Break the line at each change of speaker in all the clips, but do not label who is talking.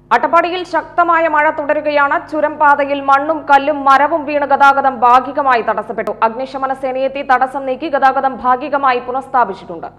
അട്ടപ്പാടിയിൽ ശക്തമായ മഴ തുടരുകയാണ് ചുരം പാതയിൽ മണ്ണും കല്ലും മരവും വീണ് ഗതാഗതം ഭാഗികമായി തടസ്സപ്പെട്ടു അഗ്നിശമന സേനയെത്തി തടസ്സം നീക്കി ഗതാഗതം ഭാഗികമായി പുനഃസ്ഥാപിച്ചിട്ടുണ്ട്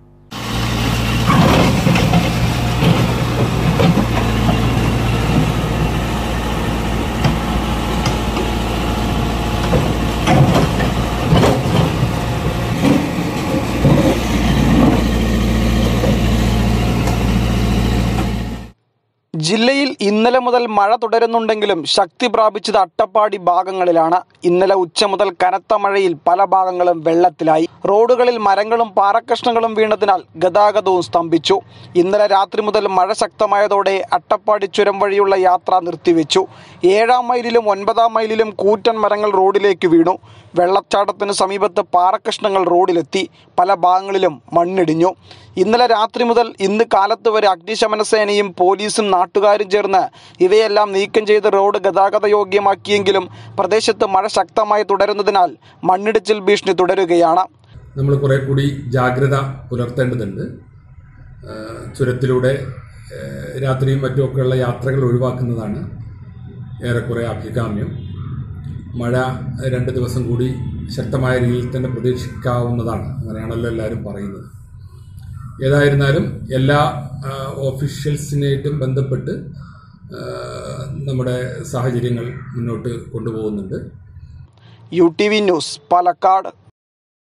ജില്ലയിൽ ഇന്നലെ മുതൽ മഴ തുടരുന്നുണ്ടെങ്കിലും ശക്തി പ്രാപിച്ചത് അട്ടപ്പാടി ഭാഗങ്ങളിലാണ് ഇന്നലെ ഉച്ച മുതൽ കനത്ത മഴയിൽ പല ഭാഗങ്ങളും വെള്ളത്തിലായി റോഡുകളിൽ മരങ്ങളും പാറക്കഷ്ണങ്ങളും വീണതിനാൽ ഗതാഗതവും സ്തംഭിച്ചു ഇന്നലെ രാത്രി മുതൽ മഴ ശക്തമായതോടെ അട്ടപ്പാടി ചുരം വഴിയുള്ള യാത്ര നിർത്തിവെച്ചു ഏഴാം മൈലിലും ഒൻപതാം മൈലിലും കൂറ്റൻ മരങ്ങൾ റോഡിലേക്ക് വീണു വെള്ളച്ചാട്ടത്തിന് സമീപത്ത് പാറക്കഷ്ണങ്ങൾ റോഡിലെത്തി പല ഭാഗങ്ങളിലും മണ്ണിടിഞ്ഞു ഇന്നലെ രാത്രി മുതൽ ഇന്ന് കാലത്ത് വരെ അഗ്നിശമന സേനയും പോലീസും നാട്ടുകാരും ചേർന്ന് ഇവയെല്ലാം നീക്കം ചെയ്ത് റോഡ് ഗതാഗത യോഗ്യമാക്കിയെങ്കിലും പ്രദേശത്ത് മഴ ശക്തമായി തുടരുന്നതിനാൽ മണ്ണിടിച്ചിൽ ഭീഷണി തുടരുകയാണ്
നമ്മൾ കുറെ കൂടി ജാഗ്രത പുലർത്തേണ്ടതുണ്ട് ആ, ചുരത്തിലൂടെ ആ, രാത്രിയും മറ്റുമൊക്കെയുള്ള യാത്രകൾ ഒഴിവാക്കുന്നതാണ് ഏറെക്കുറെ അഭികാമ്യം മഴ രണ്ട് ദിവസം കൂടി ശക്തമായ രീതിയിൽ തന്നെ പ്രതീക്ഷിക്കാവുന്നതാണ് അങ്ങനെയാണല്ലോ എല്ലാവരും പറയുന്നത് ഏതായിരുന്നാലും എല്ലാ ആ, ഓഫീഷ്യൽസിനായിട്ടും ബന്ധപ്പെട്ട് ആ, നമ്മുടെ സാഹചര്യങ്ങൾ മുന്നോട്ട് കൊണ്ടുപോകുന്നുണ്ട്
U T V news Palakkad